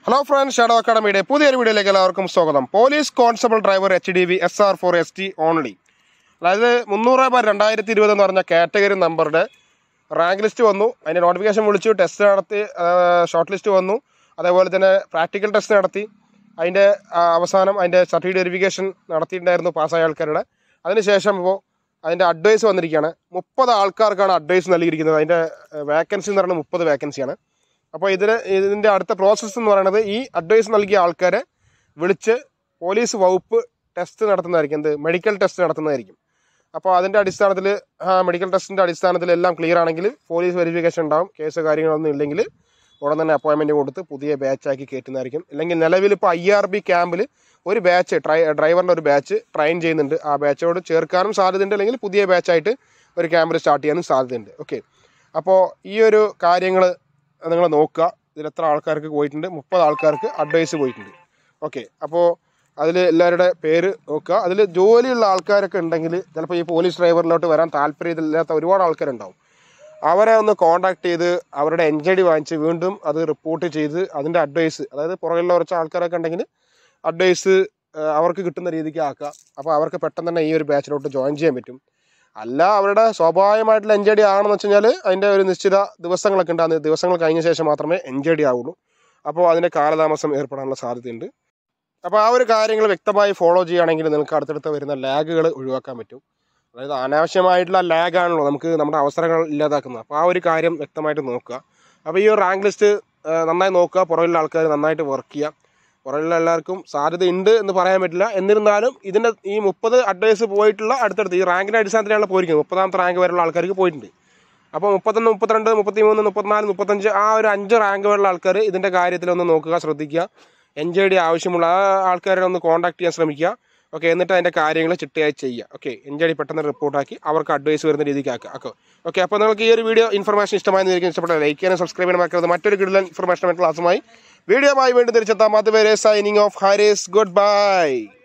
hello friends shadow അക്കാഡമിയുടെ പുതിയൊരു വീഡിയോയിലേക്ക് എല്ലാവർക്കും സ്വാഗതം police constable driver H D V S R four S T only അതായത് മുന്നൂറ് ബാർ രണ്ടായിരത്തി ഇരുപത് എന്ന് പറഞ്ഞ കാറ്റഗറി നമ്പറുടെ റാങ്ക് ലിസ്റ്റ് വന്നു അതിൻ്റെ നോട്ടിഫിക്കേഷൻ വിളിച്ചു ടെസ്റ്റ് നടത്തി ഷോർട്ട് ലിസ്റ്റ് വന്നു അതേപോലെ തന്നെ പ്രാക്ടിക്കൽ ടെസ്റ്റ് നടത്തി അതിൻ്റെ ആ, അവസാനം അതിൻ്റെ സർട്ടിഫിക്കറ്റ് വെരിഫിക്കേഷൻ നടത്തിയിട്ടുണ്ടായിരുന്നു പാസ്സായ ആൾക്കാരുടെ അതിനുശേഷം ഇപ്പോൾ അതിൻ്റെ അഡ്വൈസ് വന്നിരിക്കുകയാണ് മുപ്പത് ആൾക്കാർക്കാണ് അഡ്വൈസ് നൽകിയിരിക്കുന്നത് അതിൻ്റെ വേക്കൻസി എന്ന് പറയുന്നത് മുപ്പത് വേക്കൻസിയാണ് അപ്പോൾ ഇതിന് ഇതിൻ്റെ അടുത്ത പ്രോസസ്സ് എന്ന് പറയുന്നത് ഈ അഡ്വൈസ് നൽകിയ ആൾക്കാരെ വിളിച്ച് പോലീസ് വകുപ്പ് ടെസ്റ്റ് നടത്തുന്നതായിരിക്കും എന്ത് മെഡിക്കൽ ടെസ്റ്റ് നടത്തുന്നതായിരിക്കും അപ്പോൾ അതിൻ്റെ അടിസ്ഥാനത്തിൽ ആ മെഡിക്കൽ ടെസ്റ്റിൻ്റെ അടിസ്ഥാനത്തിൽ എല്ലാം ക്ലിയർ ആണെങ്കിൽ പോലീസ് വെരിഫിക്കേഷൻ ഉണ്ടാവും കേസ് കാര്യങ്ങളൊന്നും ഇല്ലെങ്കിൽ ഉടൻ തന്നെ അപ്പോയിൻമെൻറ്റ് കൊടുത്ത് പുതിയ ബാച്ചാക്കി കയറ്റുന്നതായിരിക്കും അല്ലെങ്കിൽ നിലവിൽ ഇപ്പോൾ ഐ ആർ ബി ക്യാമ്പിൽ ഒരു ബാച്ച് ട്രൈ ഡ്രൈവറിൻ്റെ ഒരു ബാച്ച് ട്രെയിൻ ചെയ്യുന്നുണ്ട് ആ ബാച്ചോട് ചേർക്കാനും സാധ്യതയുണ്ട് അല്ലെങ്കിൽ പുതിയ ബാച്ചായിട്ട് ഒരു ക്യാമ്പിൽ സ്റ്റാർട്ട് ചെയ്യാനും സാധ്യതയുണ്ട് ഓക്കെ അപ്പോൾ ഈ ഒരു കാര്യങ്ങൾ നിങ്ങൾ നോക്കുക ഇതിൽ എത്ര ആൾക്കാർക്ക് പോയിട്ടുണ്ട് മുപ്പത് ആൾക്കാർക്ക് അഡ്വൈസ് പോയിട്ടുണ്ട് ഓക്കെ അപ്പോൾ അതിൽ എല്ലാവരുടെ പേര് നോക്കുക അതിൽ ജോലിയുള്ള ആൾക്കാരൊക്കെ ഉണ്ടെങ്കിൽ ചിലപ്പോൾ ഈ പോലീസ് ഡ്രൈവറിലോട്ട് വരാൻ താല്പര്യമില്ലാത്ത ഒരുപാട് ആൾക്കാരുണ്ടാവും അവരെ ഒന്ന് കോണ്ടാക്ട് ചെയ്ത് അവരുടെ എൻ ജെ ഡി വാങ്ങിച്ച് വീണ്ടും അത് റിപ്പോർട്ട് ചെയ്ത് അതിൻ്റെ അഡ്വൈസ് അതായത് പുറകിലുള്ള കുറച്ച് ആൾക്കാരൊക്കെ ഉണ്ടെങ്കിൽ അഡ്വൈസ് അവർക്ക് കിട്ടുന്ന രീതിക്ക് ആക്കുക അപ്പോൾ അവർക്ക് പെട്ടെന്ന് തന്നെ ഈ ഒരു ബാച്ചിലോട്ട് ജോയിൻ ചെയ്യാൻ പറ്റും അല്ല അവരുടെ സ്വാഭാവികമായിട്ടുള്ള എൻ ജെ ഡി ആണെന്ന് വെച്ച് കഴിഞ്ഞാൽ അതിൻ്റെ ഒരു നിശ്ചിത ദിവസങ്ങളൊക്കെ ഉണ്ട് ആ ദിവസങ്ങൾ കഴിഞ്ഞ ശേഷം മാത്രമേ എൻ ജെ ഡി ആവുള്ളൂ അപ്പോൾ അതിൻ്റെ കാലതാമസം ഏർപ്പെടാനുള്ള സാധ്യതയുണ്ട് അപ്പോൾ ആ ഒരു കാര്യങ്ങൾ വ്യക്തമായി ഫോളോ ചെയ്യുകയാണെങ്കിൽ നിങ്ങൾക്ക് അടുത്തടുത്ത് വരുന്ന ലാഗുകൾ ഒഴിവാക്കാൻ പറ്റും അതായത് അനാവശ്യമായിട്ടുള്ള ലാഗാണല്ലോ നമുക്ക് നമ്മുടെ അവസരങ്ങൾ ഇല്ലാതാക്കുന്നത് അപ്പോൾ ആ ഒരു കാര്യം വ്യക്തമായിട്ട് നോക്കുക അപ്പോൾ ഈ ഒരു റാങ്ക് ലിസ്റ്റ് നന്നായി നോക്കുക പുറകിലുള്ള ആൾക്കാർ നന്നായിട്ട് വർക്ക് ചെയ്യുക പുറകിലുള്ള എല്ലാവർക്കും സാധ്യത ഉണ്ട് എന്ന് പറയാൻ പറ്റില്ല എന്നിരുന്നാലും ഇതിൻ്റെ ഈ മുപ്പത് അഡ്വൈസ് പോയിട്ടുള്ള അടുത്തടുത്ത് ഈ റാങ്കിൻ്റെ അടിസ്ഥാനത്തിലാണ് പോയിരിക്കുന്നത് മുപ്പതാമത്തെ റാങ്ക് വരെയുള്ള ആൾക്കാർക്ക് പോയിട്ടുണ്ട് അപ്പോൾ മുപ്പത്തൊന്ന് മുപ്പത്തിരണ്ട് മുപ്പത്തിമൂന്ന് മുപ്പത്തിനാല് മുപ്പത്തഞ്ച് ആ ഒരു അഞ്ച് റാങ്ക് വരെയുള്ള ആൾക്കാർ ഇതിൻ്റെ കാര്യത്തിലൊന്ന് നോക്കുക ശ്രദ്ധിക്കുക എൻ ജെ ഡി ആവശ്യമുള്ള ആ ആൾക്കാരെ ഒന്ന് കോൺടാക്ട് ചെയ്യാൻ ശ്രമിക്കുക ഓക്കെ എന്നിട്ട് അതിൻ്റെ കാര്യങ്ങൾ ചിട്ടയായി ചെയ്യുക ഓക്കെ എൻ ജെ ഡി പെട്ടെന്ന് റിപ്പോർട്ടാക്കി അവർക്ക് അഡ്വൈസ് വരുന്ന രീതിക്ക് ആക്കുക ഓക്കെ ഓക്കെ അപ്പോൾ നിങ്ങൾക്ക് ഈ ഒരു വീഡിയോ ഇൻഫർമേഷൻ ഇഷ്ടമായെന്ന് ഇഷ്ടപ്പെട്ട ലൈക്ക് ചെയ്യാനും സബ്സ്ക്രൈബ് ചെയ്യാനും മറക്കരുത് മറ്റൊരു കിടലൻ ഇൻഫർമേഷൻ ക്ലാസ്സുമായി വീഡിയോമായി വീണ്ടും തിരിച്ചെത്താം അതുവരെ signing off Haris good by